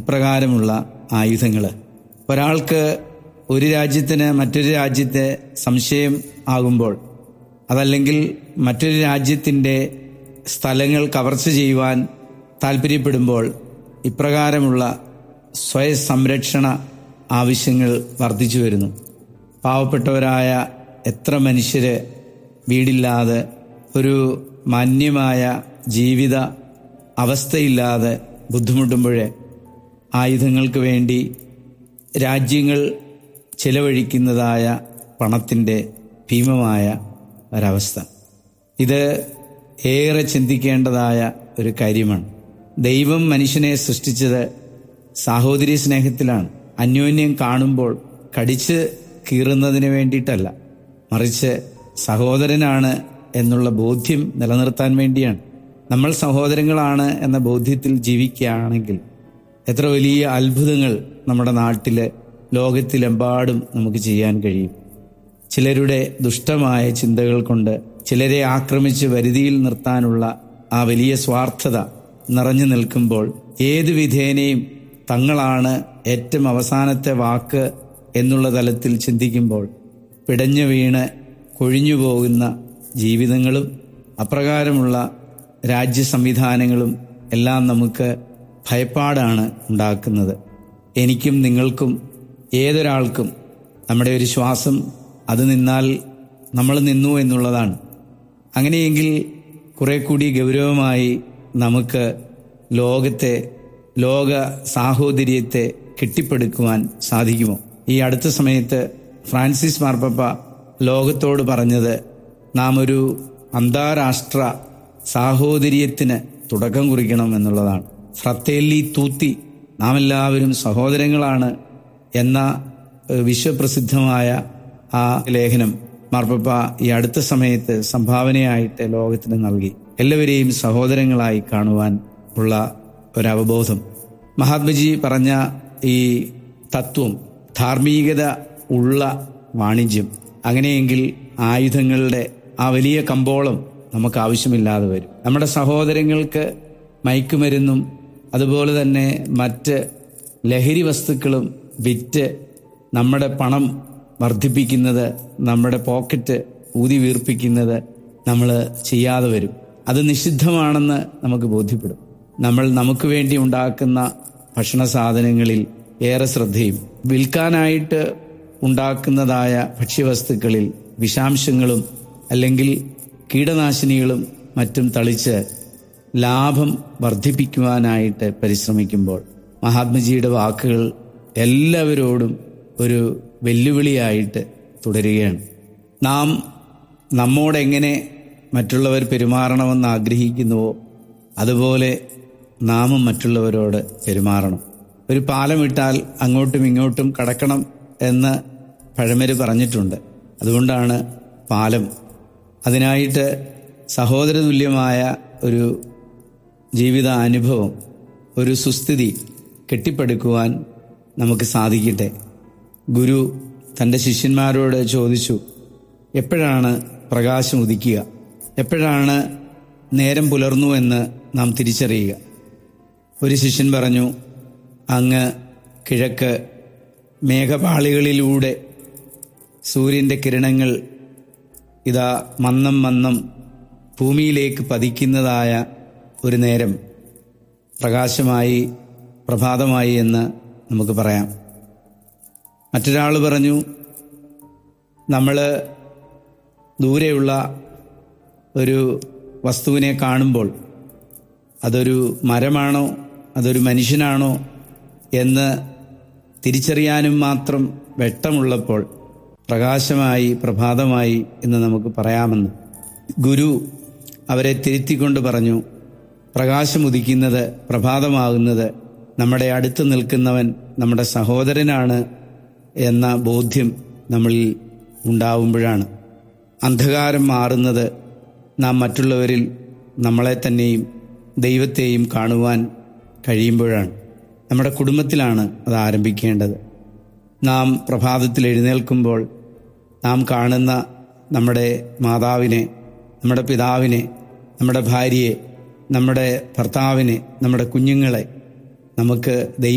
ഇപ്രകാരമുള്ള ആയുധങ്ങൾ ഒരാൾക്ക് ഒരു രാജ്യത്തിന് മറ്റൊരു രാജ്യത്തെ സംശയം ആകുമ്പോൾ അതല്ലെങ്കിൽ മറ്റൊരു രാജ്യത്തിൻ്റെ സ്ഥലങ്ങൾ കവർച്ച ചെയ്യുവാൻ താല്പര്യപ്പെടുമ്പോൾ ഇപ്രകാരമുള്ള സ്വയ സംരക്ഷണ ആവശ്യങ്ങൾ വർദ്ധിച്ചു വരുന്നു പാവപ്പെട്ടവരായ എത്ര മനുഷ്യര് വീടില്ലാതെ ഒരു മാന്യമായ ജീവിത അവസ്ഥയില്ലാതെ ബുദ്ധിമുട്ടുമ്പോഴേ ആയുധങ്ങൾക്ക് വേണ്ടി രാജ്യങ്ങൾ ചിലവഴിക്കുന്നതായ പണത്തിൻ്റെ ഭീമമായ ഒരവസ്ഥ ഇത് ഏറെ ചിന്തിക്കേണ്ടതായ ഒരു കാര്യമാണ് ദൈവം മനുഷ്യനെ സൃഷ്ടിച്ചത് സാഹോദര്യ സ്നേഹത്തിലാണ് അന്യോന്യം കാണുമ്പോൾ കടിച്ച് കീറുന്നതിന് വേണ്ടിയിട്ടല്ല മറിച്ച് സഹോദരനാണ് എന്നുള്ള ബോധ്യം നിലനിർത്താൻ വേണ്ടിയാണ് നമ്മൾ സഹോദരങ്ങളാണ് എന്ന ബോധ്യത്തിൽ ജീവിക്കുകയാണെങ്കിൽ എത്ര വലിയ അത്ഭുതങ്ങൾ നമ്മുടെ നാട്ടിലെ ലോകത്തിലെമ്പാടും നമുക്ക് ചെയ്യാൻ കഴിയും ചിലരുടെ ദുഷ്ടമായ ചിന്തകൾ കൊണ്ട് ചിലരെ ആക്രമിച്ച് വരുതിയിൽ നിർത്താനുള്ള ആ വലിയ സ്വാർത്ഥത നിറഞ്ഞു നിൽക്കുമ്പോൾ ഏത് വിധേനയും തങ്ങളാണ് ഏറ്റവും അവസാനത്തെ വാക്ക് എന്നുള്ള തലത്തിൽ ചിന്തിക്കുമ്പോൾ പിടഞ്ഞു വീണ് കൊഴിഞ്ഞു പോകുന്ന ജീവിതങ്ങളും അപ്രകാരമുള്ള രാജ്യ സംവിധാനങ്ങളും എല്ലാം നമുക്ക് ഭയപ്പാടാണ് ഉണ്ടാക്കുന്നത് എനിക്കും നിങ്ങൾക്കും ഏതൊരാൾക്കും നമ്മുടെ ഒരു ശ്വാസം അത് നിന്നാൽ നമ്മൾ നിന്നു എന്നുള്ളതാണ് അങ്ങനെയെങ്കിൽ കുറെ കൂടി ഗൗരവമായി നമുക്ക് ലോകത്തെ ലോക സാഹോദര്യത്തെ കെട്ടിപ്പടുക്കുവാൻ സാധിക്കുമോ ഈ അടുത്ത സമയത്ത് ഫ്രാൻസിസ് മാർപ്പപ്പ ലോകത്തോട് പറഞ്ഞത് നാം ഒരു അന്താരാഷ്ട്ര സാഹോദര്യത്തിന് തുടക്കം കുറിക്കണം എന്നുള്ളതാണ് ഫ്രത്തേല്ലി തൂത്തി നാം എല്ലാവരും സഹോദരങ്ങളാണ് എന്ന വിശ്വപ്രസിദ്ധമായ ആ ലേഖനം മാർപ്പപ്പ ഈ അടുത്ത സമയത്ത് സംഭാവനയായിട്ട് ലോകത്തിന് നൽകി എല്ലാവരെയും സഹോദരങ്ങളായി കാണുവാൻ ഉള്ള ഒരവബോധം മഹാത്മജി പറഞ്ഞ ഈ തത്വം ധാർമ്മികത ഉള്ള വാണിജ്യം അങ്ങനെയെങ്കിൽ ആയുധങ്ങളുടെ ആ വലിയ കമ്പോളം നമുക്ക് ആവശ്യമില്ലാതെ വരും നമ്മുടെ സഹോദരങ്ങൾക്ക് മയക്കുമരുന്നും അതുപോലെ തന്നെ മറ്റ് ലഹരി വസ്തുക്കളും വിറ്റ് നമ്മുടെ പണം വർദ്ധിപ്പിക്കുന്നത് നമ്മുടെ പോക്കറ്റ് ഊതി വീർപ്പിക്കുന്നത് നമ്മൾ ചെയ്യാതെ വരും അത് നിഷിദ്ധമാണെന്ന് നമുക്ക് ബോധ്യപ്പെടും നമ്മൾ നമുക്ക് വേണ്ടി ഉണ്ടാക്കുന്ന ഭക്ഷണ സാധനങ്ങളിൽ ഏറെ ശ്രദ്ധയും വിൽക്കാനായിട്ട് ഉണ്ടാക്കുന്നതായ ഭക്ഷ്യവസ്തുക്കളിൽ വിഷാംശങ്ങളും അല്ലെങ്കിൽ കീടനാശിനികളും മറ്റും തളിച്ച് ലാഭം വർദ്ധിപ്പിക്കുവാനായിട്ട് പരിശ്രമിക്കുമ്പോൾ മഹാത്മജിയുടെ വാക്കുകൾ എല്ലാവരോടും ഒരു വെല്ലുവിളിയായിട്ട് തുടരുകയാണ് നാം നമ്മോടെങ്ങനെ മറ്റുള്ളവർ പെരുമാറണമെന്ന് ആഗ്രഹിക്കുന്നുവോ അതുപോലെ നാമും മറ്റുള്ളവരോട് പെരുമാറണം ഒരു പാലം ഇട്ടാൽ അങ്ങോട്ടും ഇങ്ങോട്ടും കടക്കണം എന്ന് പഴമര് പറഞ്ഞിട്ടുണ്ട് അതുകൊണ്ടാണ് പാലം അതിനായിട്ട് സഹോദരതുല്യമായ ഒരു ജീവിത അനുഭവം ഒരു സുസ്ഥിതി കെട്ടിപ്പടുക്കുവാൻ നമുക്ക് സാധിക്കട്ടെ ഗുരു തൻ്റെ ശിഷ്യന്മാരോട് ചോദിച്ചു എപ്പോഴാണ് പ്രകാശം ഉദിക്കുക എപ്പോഴാണ് നേരം പുലർന്നു എന്ന് നാം തിരിച്ചറിയുക ഒരു ശിഷ്യൻ പറഞ്ഞു അങ്ങ് കിഴക്ക് മേഘപാളികളിലൂടെ സൂര്യൻ്റെ കിരണങ്ങൾ ഇതാ മന്നം മന്നം ഭൂമിയിലേക്ക് പതിക്കുന്നതായ ഒരു നേരം പ്രകാശമായി പ്രഭാതമായി എന്ന് നമുക്ക് പറയാം മറ്റൊരാൾ പറഞ്ഞു നമ്മൾ ദൂരെയുള്ള ഒരു വസ്തുവിനെ കാണുമ്പോൾ അതൊരു മരമാണോ അതൊരു മനുഷ്യനാണോ എന്ന് തിരിച്ചറിയാനും മാത്രം വെട്ടമുള്ളപ്പോൾ പ്രകാശമായി പ്രഭാതമായി എന്ന് നമുക്ക് പറയാമെന്ന് ഗുരു അവരെ തിരുത്തിക്കൊണ്ട് പറഞ്ഞു പ്രകാശമുദിക്കുന്നത് പ്രഭാതമാകുന്നത് നമ്മുടെ അടുത്ത് നിൽക്കുന്നവൻ നമ്മുടെ സഹോദരനാണ് എന്ന ബോധ്യം നമ്മളിൽ ഉണ്ടാവുമ്പോഴാണ് അന്ധകാരം മാറുന്നത് നാം മറ്റുള്ളവരിൽ നമ്മളെ തന്നെയും ദൈവത്തെയും കാണുവാൻ കഴിയുമ്പോഴാണ് നമ്മുടെ കുടുംബത്തിലാണ് അത് ആരംഭിക്കേണ്ടത് നാം പ്രഭാതത്തിൽ എഴുന്നേൽക്കുമ്പോൾ നാം കാണുന്ന നമ്മുടെ മാതാവിനെ നമ്മുടെ പിതാവിനെ നമ്മുടെ ഭാര്യയെ നമ്മുടെ ഭർത്താവിനെ നമ്മുടെ കുഞ്ഞുങ്ങളെ നമുക്ക് ദൈവം